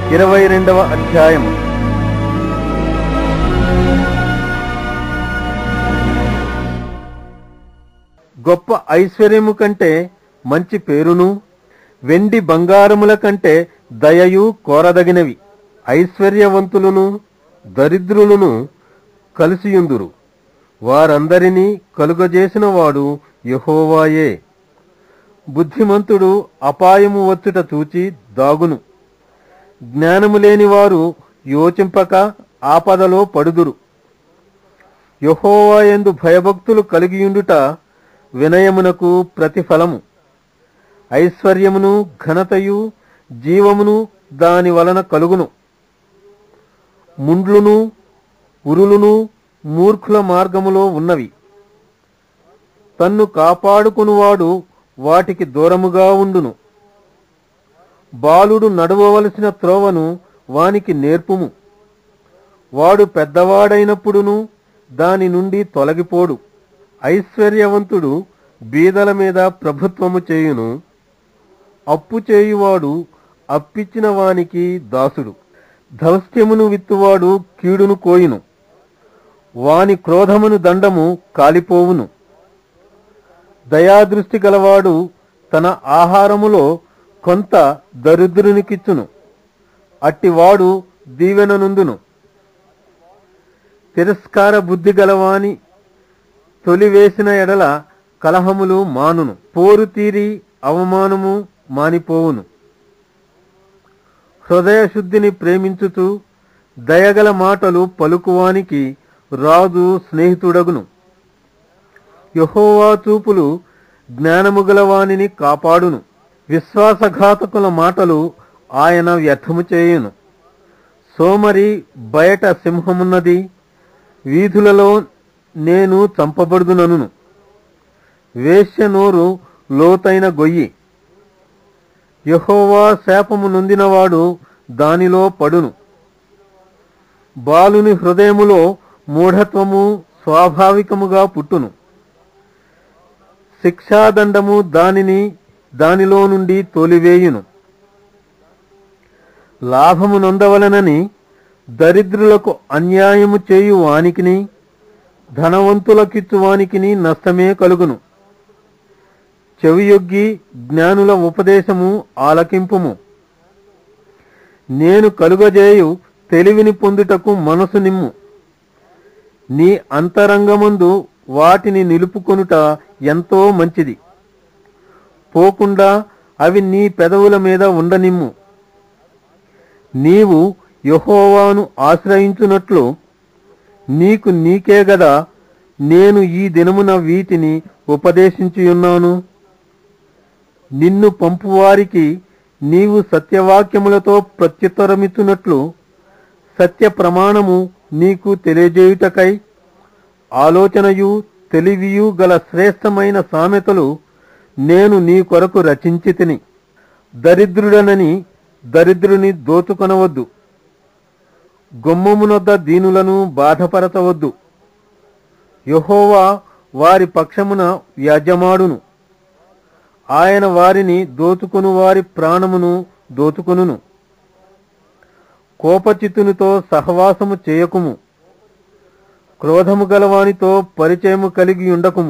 ఇరవై రెండవ అధ్యాయము గొప్ప ఐశ్వర్యము కంటే మంచి పేరును వెండి బంగారముల కంటే దయయు కోరదగినవి ఐశ్వర్యవంతులను దరిద్రులను కలిసియుందురు వారందరినీ కలుగజేసిన వాడు యహోవాయే బుద్ధిమంతుడు అపాయము వచ్చుట చూచి దాగును జ్ఞానము లేని వారు యోచింపక ఆపదలో పడుదురు యహోవాయందు భయభక్తులు కలిగియుండుట వినయమునకు ప్రతిఫలము ఐశ్వర్యమును ఘనతయు జీవమును దాని వలన కలుగును ముండ్లును ఉరులును మూర్ఖుల మార్గములో ఉన్నవి తన్ను కాపాడుకునివాడు వాటికి దూరముగా ఉండును బాలుడు నడవవలసిన త్రోవను వానికి నేర్పుము వాడు పెద్దవాడైనప్పుడును దాని నుండి తొలగిపోడు ఐశ్వర్యవంతుడు బీదల మీద ప్రభుత్వము చేయును అప్పు చేయువాడు అప్పిచ్చిన వానికి దాసుడు ధౌస్త్యమును విత్తువాడు కీడును కోయును వాని క్రోధమును దండము కాలిపోవును దయాదృష్టి గలవాడు తన ఆహారములో కొంత దరిద్రునికిచ్చును అట్టివాడు దీవెననుందును తిరస్కార బుద్ధి గలవాని తొలివేసిన ఎడల కలహములు మానును పోరు తీరి అవమానము మానిపోవును హృదయ శుద్ధిని ప్రేమించుతూ దయగల మాటలు పలుకువానికి రాజు స్నేహితుడగును యహోవా చూపులు జ్ఞానము గలవానిని కాపాడును విశ్వాసఘాతకుల మాటలు ఆయన వ్యర్థము చేయును సోమరి బయట సింహమున్నది వీధులలో నేను చంపబడుదునను వేశ్య నోరు లోతైన గొయ్యి యహోవా శాపము నొందినవాడు దానిలో పడును బాలుని హృదయములో మూఢత్వము స్వాభావికముగా పుట్టును శిక్షాదండము దానిని దానిలో నుండి తోలివేయును లాభము నొందవలనని దరిద్రులకు అన్యాయము చేయు వానికిని ధనవంతులకిచ్చు వానికిని నష్టమే కలుగును చెవియొగ్గి జ్ఞానుల ఉపదేశము ఆలకింపుము నేను కలుగజేయు తెలివిని పొందుటకు మనసు నిమ్ము నీ అంతరంగమందు వాటిని నిలుపుకొనుట ఎంతో మంచిది పోకుండా అవి నీ పెదవుల మీద ఉండనిమ్ము నీవు యహోవాను ఆశ్రయించున్నట్లు నీకు నీకే గదా నేను ఈ దినమున వీటిని ఉపదేశించియున్నాను నిన్ను పంపువారికి నీవు సత్యవాక్యములతో ప్రత్యుత్తరమిచ్చున్నట్లు సత్య ప్రమాణము నీకు తెలియజేయుటకై ఆలోచనయు తెలివియు గల శ్రేష్టమైన సామెతలు నేను నీ కొరకు రచించి తిని దరిద్రుడనని దరిద్రుని దోచుకొనవద్దు గుమ్మమునొద్ద దీనులను బాధపరచవద్దు యహోవా వారి పక్షమున వ్యాజ్యమాడును ఆయన వారిని దోచుకుని వారి ప్రాణమును దోచుకొనును కోపచిత్తునితో సహవాసము చేయకుము క్రోధము గలవానితో పరిచయము కలిగి ఉండకుము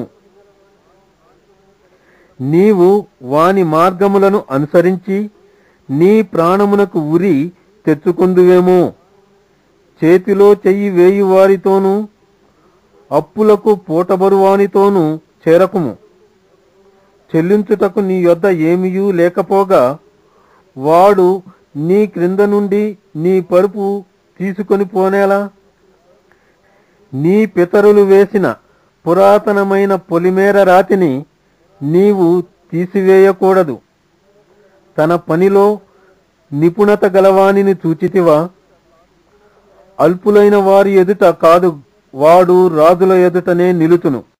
నీవు వాని మార్గములను అనుసరించి నీ ప్రాణమునకు ఉరి తెచ్చుకుందువేమో చేతిలో చెయ్యి వేయి వారితోనూ అప్పులకు పూటబరువానితోనూ చేరకుము చెల్లించుటకు నీ యొద్ద ఏమియూ లేకపోగా వాడు నీ క్రింద నుండి నీ పరుపు తీసుకొని పోనేలా నీ పితరులు వేసిన పురాతనమైన పొలిమేర రాతిని నీవు తీసివేయకూడదు తన పనిలో నిపుణత గలవానిని చూచితివా అల్పులైన వారి ఎదుట కాదు వాడు రాజుల ఎదుటనే నిలుచును